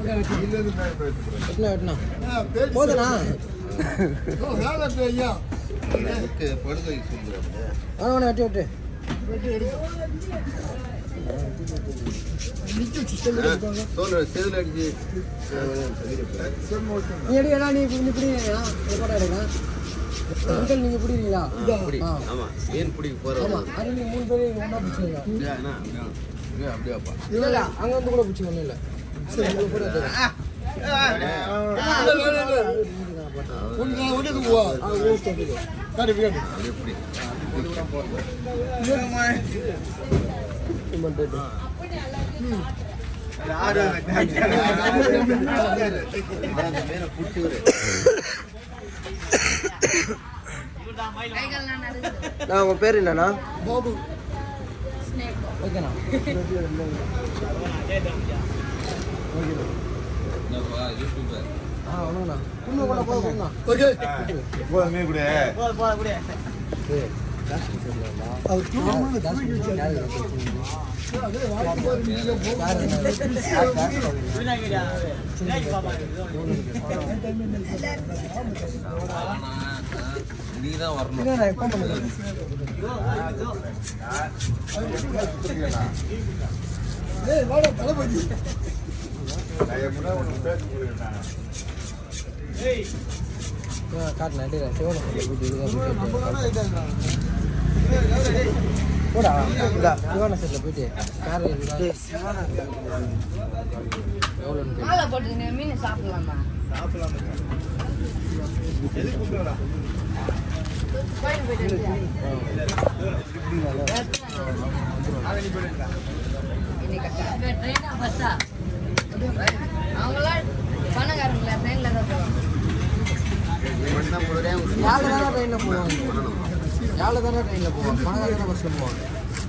அங்கே வெட்டி இல்லது மேல போயிட்டு வெட்டினா வெட்டினா ஆ, பேசி போதுண்ணா ஓ, வேலை இருக்கு ஐயா எனக்கு படுகை சொல்லுறாங்க வேணா வேணா வெட்டி வெட்டு வெட்டி எடுங்க நிக்க வச்சு செல்லு எடுப்பாங்க தோல் செதில் அடிச்சு செல் ஓட்டுங்க நீ எடுக்கடா நீ இப்படி பிடிக்கிறீங்களா இந்த படம் எடுக்கலாம் அங்கிள் நீங்கள் பிடிக்கிறீங்களா அப்படி ஆ. ஆமா மீன் பிடிக்க போறோம் ஆமாம் அது நீங்கள் மூணு பேர் ஒன்றா பிடிச்சிருங்க அப்படியாப்பா இல்லை இல்லை அங்கே வந்து கூட பிடிச்சி ஒன்றும் இல்லை சரி உங்களுக்கு கூட தெரியும். ஒன்று ஒன்று போவா ஆ வேஸ்ட் இருக்குது காடி பின்னாடி அது எப்படி அந்த மீனை பிடிச்சிக்கிறேன் நான் உங்கள் பேர் என்னண்ணா பாபு ஓகேண்ணா ஆ ஒன்றுண்ணா இன்னும் கூட போதும் போதுண்ணா ஓகே அவர் அதே வாங்கி பாரு, நீங்க போ. நீ தான் வரணும் இல்லைண்ணா எப்போ பண்ணுறேன் ஏய் வாடா தளபதி காட்டினேன் எடுக்கிறேன் சிவனை போட்டு போடா இந்த சிவான செட்டில் போயிட்டு கார் எவ்வளோன்னு மாலை போட்டுக்கின்னு மீன் சாப்பிடலாமா கோயில் போயிட்டு இன்னைக்கு ட்ரெயினா பஸ்ஸா அவங்களாம் பணக்காரங்களா ட்ரெயினில் தான் போவாங்க யாழ் தானே ட்ரெயினில் போவாங்க யாழ் தானே ட்ரெயினில் போவாங்க பணக்கார தானே பஸ்ஸில் போவாங்க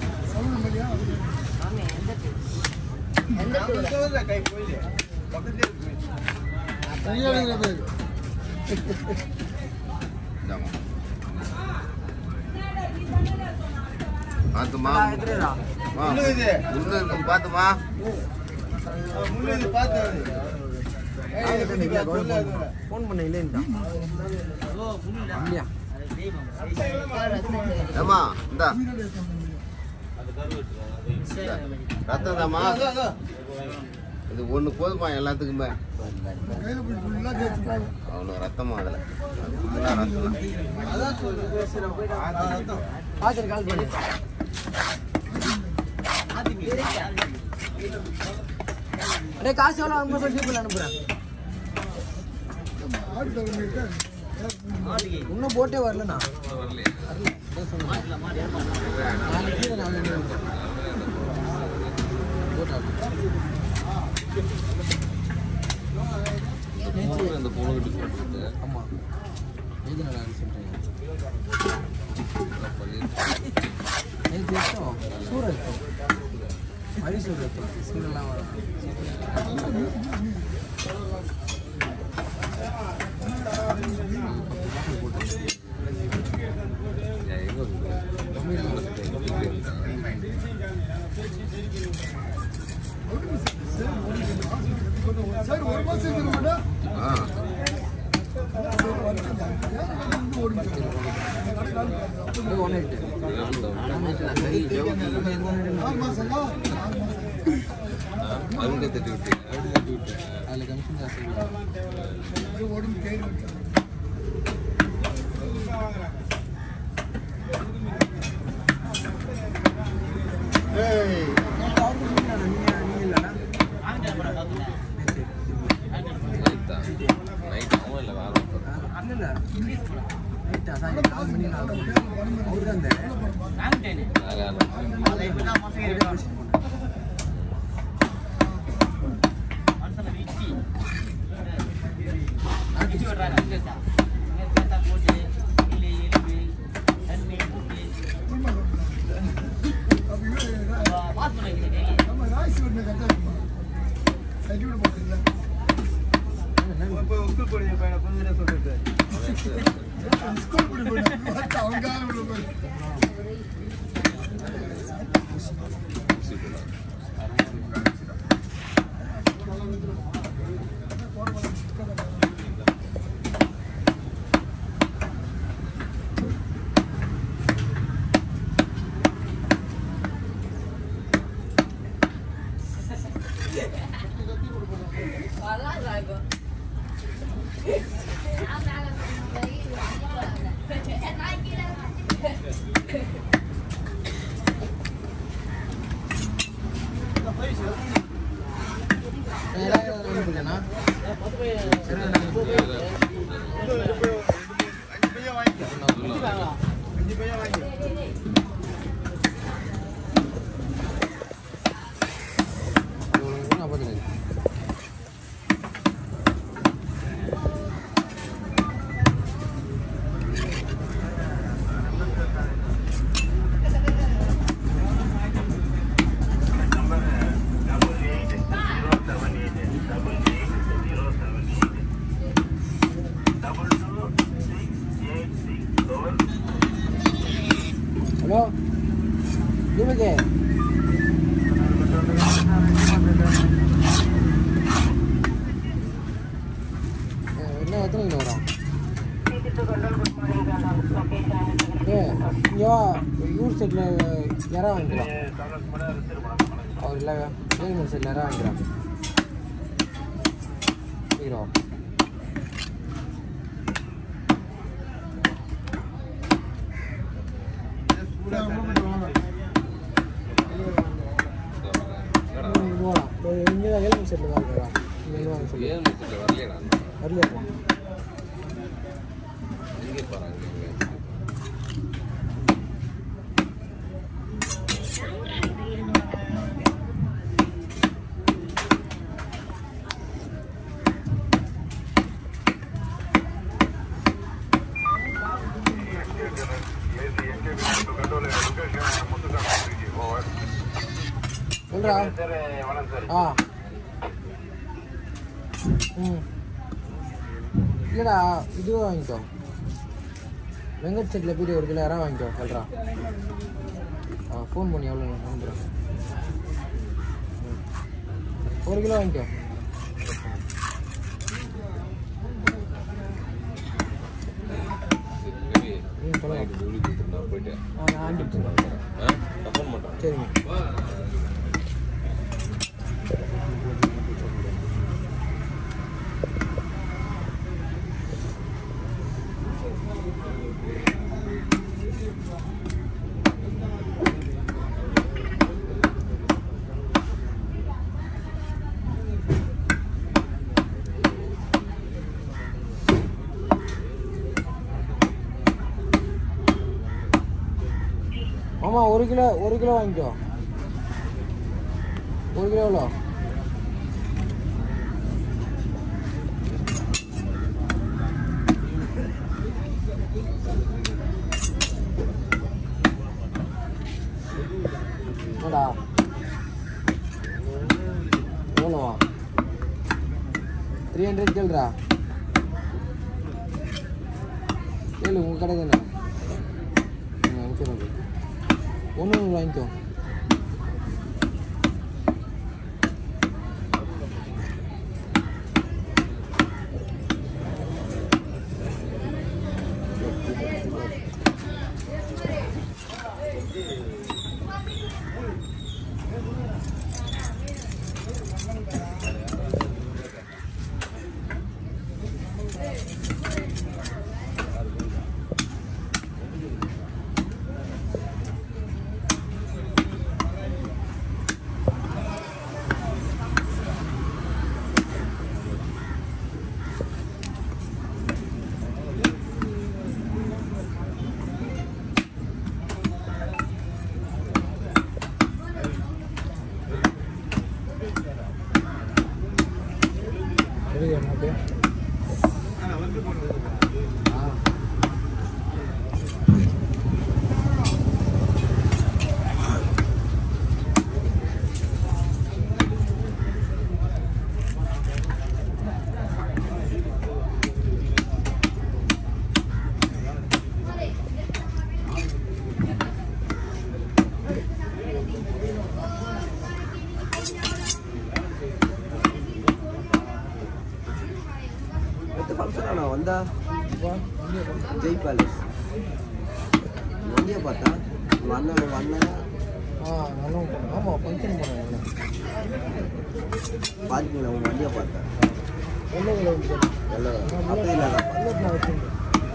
சாமி எந்த tour? எந்த tour? கையாளுங்கிற பேர் பார்த்துமா முன்னு பார்த்துமா ஃபோன் பண்ண இல்லைன்ட்டா இல்லையா ஏமா இந்தா ரத்தம் தாமா இது ஒண்ணு போதுமா எல்லாத்துக்குமே கையில் போய் ஃபுல்லாக கேட்டுப்பாங்க அவ்வளோ ரத்தமா அதில் ஃபுல்லாக ரத்தம் பார்த்துட்டு கால் பண்ணு அடே காசு எவ்வளோ அனுப்ப சொல்லி ஜிபில் அனுப்புகிறேன் ஆடு தலைமையிட்ட இன்னும் போட்டே வரலண்ணா வரல அதான் சொன்னேன். நாளைக்கு கீழே நாளைக்கு இருக்கும். போட்டா அந்த பொண்ணுகிட்ட போட்டு ஆமாம் எது நல்லா சொல்கிறீங்க நேற்று எடுத்தோம் சூடு எடுத்தோம் மரிசூடு எடுத்தோம் சூடெல்லாம் வரும் சரி ஒரு மாதம் இருக்க ஆ இது ஒன்று எட்டு ஆறு மாதங்களா அவங்க தட்டி விட்டு அதில் கமிஷன் ஜாஸ்தி இருக்கும். உடம்பு கேடு வச்சாங்க ஏய் நைட் ஆகும் இல்லை வேலை இல்ல, இல்ல. நைட்டா, சாயங்காலம் நாலு மணி, நாலு மணி. அவர்தான் இந்த வேற யாரும் நம்ம ராய்ஸ் வீட்டில் கரெக்டாக இருக்குமா சர்டிஃபிகேட் போட்டுருக்கீங்களா ஸ்கூல் படி போயிட்டு அவங்க காலம் உள்ள போய் ஏழாயிரம் அனுப்பிடுறேண்ணா அஞ்சு பையன் வாங்கிக்க அஞ்சு பையன் வாங்கிக்க நான் பார்த்துக்கிறேன் ஹலோ தீபகே என்ன எத்தனை கிலோ வரும் ஏ இங்கே வா ஊர் செட்டில் யாரா வாங்கிக்கலாம் அவர் இல்லை வேலுமன் செட்டில் யாரா வாங்கிக்கலாம் சீக்கிரம் வா. சூடா மூமெண்ட் வாங்க ம், இங்க வாடா. இதோ இங்கே தான் வேலுமன் செட்டில் தான் இருக்கா இங்கே வாங்க சொல்லி ஏழு நிமிஷத்துல வரலையடா வரலையா இங்கே பாருங்க சொல்றா ஆ ம் இல்லைடா இதுவே வாங்கிக்கோ வெங்கட் செட்டில் போயிட்டு ஒரு கிலோ இறா வாங்கிக்கோ சொல்கிறா ஆ ஃபோன் பண்ணி எவ்வளோ அனுப்புகிறேன் ஒரு கிலோ வாங்கிக்கோ சரி ம் சொல்லுங்க சொல்லி கொடுத்துருந்தா போயிட்டு ஆ நான் ஆண்டி ஆ நான் ஃபோன் பண்ணுறேன் சரிங்க ஆமா ஒரு கிலோ ஒரு கிலோ வாங்கிக்கோ ஒரு கிலோ எவ்வளோ என்னடா எவ்வளோவா த்ரீ ஹண்ட்ரட் கேளுடா கேளு உங்கள் கடை தானே ம் அனுப்பிடுறது ஒன்று ஒன்று வாங்கிக்கோ எதுக்கு என்ன அப்படியே ஆ எத்த ஃபங்க்ஷன் ஆனா வந்தா வா இங்கே வா. ஜெய் பேலஸ் வண்டியை பார்த்தா உங்க அண்ணன் உங்க அண்ணன் ஆ நல்லா ஆமாம் ஃபங்க்ஷன் போனேன் பார்க்கிங்ல உங்க வண்டியை பார்த்தேன் வெள்ளை கலர் வண்டி தானே வெள்ளை அப்படி இல்லாத புல்லட் நான் வச்சுருந்தேன்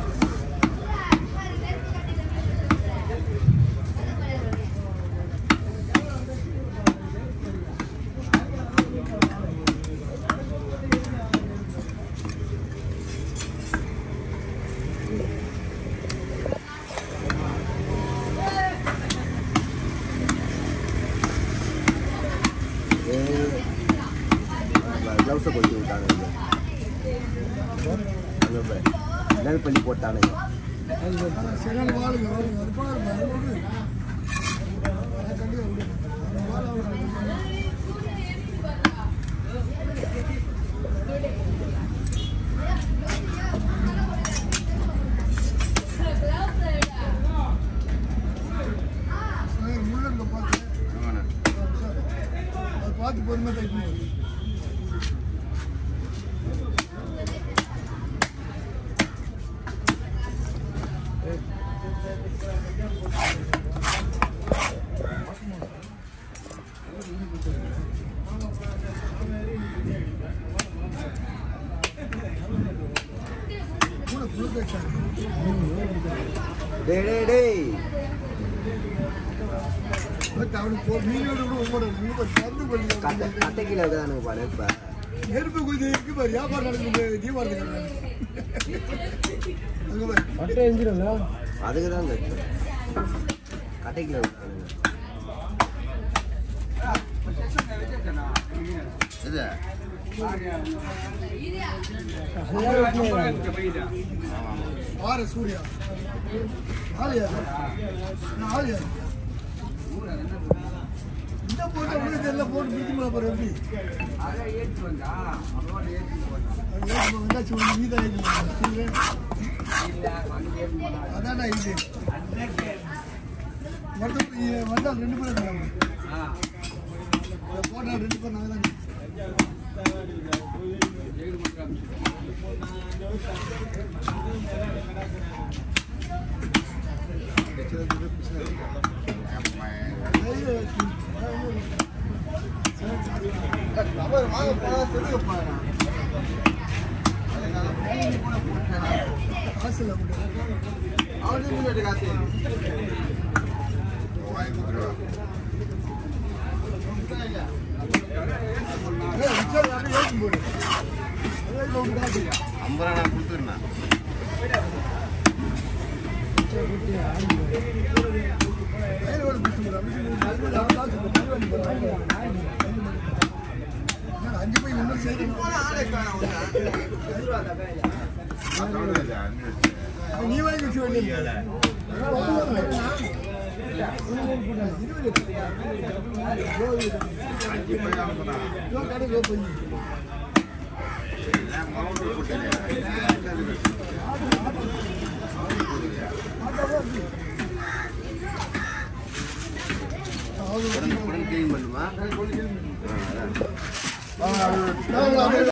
க்ளவுஸை கொண்டு விட்டானுங்க அங்கே போய் நெல் பண்ணி போட்டானுங்க செகண்ட் வாளுங்க வாளுங்க அது போல மறுபடியும் கண்டிப்பாக விடு அந்த வாழை அவங்க முள்ளங்க பார்த்து அது பார்த்து பொறுமையாக டைப் பண்ணி கூட ஃபுல் பேக் டேய் டேய் டேய் அவனுக்கு ஒரு மீனோட கூட ஒவ்வொரு இன்னும் தந்து கட்டை பண்ணி கட்டை கீழே இருக்குதானுங்க பாரு இப்போ நெருப்பு கொஞ்சம் இருக்கு பாரு வியாபாரம் நடக்குது தீபாவளி அங்கே பாரு கட்டை எஞ்சிரும்ல அதுக்கு தான் கேட்டேன் கட்டை கீழே விட்டானுங்க இது ஆறு சூர்யா ஆலியா நான் ஆலியா இந்த போட்டு உங்களுக்கு எல்லாம் போட்டு பிடிக்குமா பாரு எப்படி வந்தாச்சு நீ தான் அதான்டா இது மொத்தம் வந்தால் ரெண்டு பேரும் இருக்காங்க போட்டா ரெண்டு பேர் நாங்கள் தான் காசுல போடு ஐம்பது ரூபா நான் கொடுத்துருந்தேன் அஞ்சு போய் இன்னும் சேர்க்கணும் நீ வாங்கி வச்சு வேண்டிய உடனே உடனே கிளீன் பண்ணுமா ஆ, அது-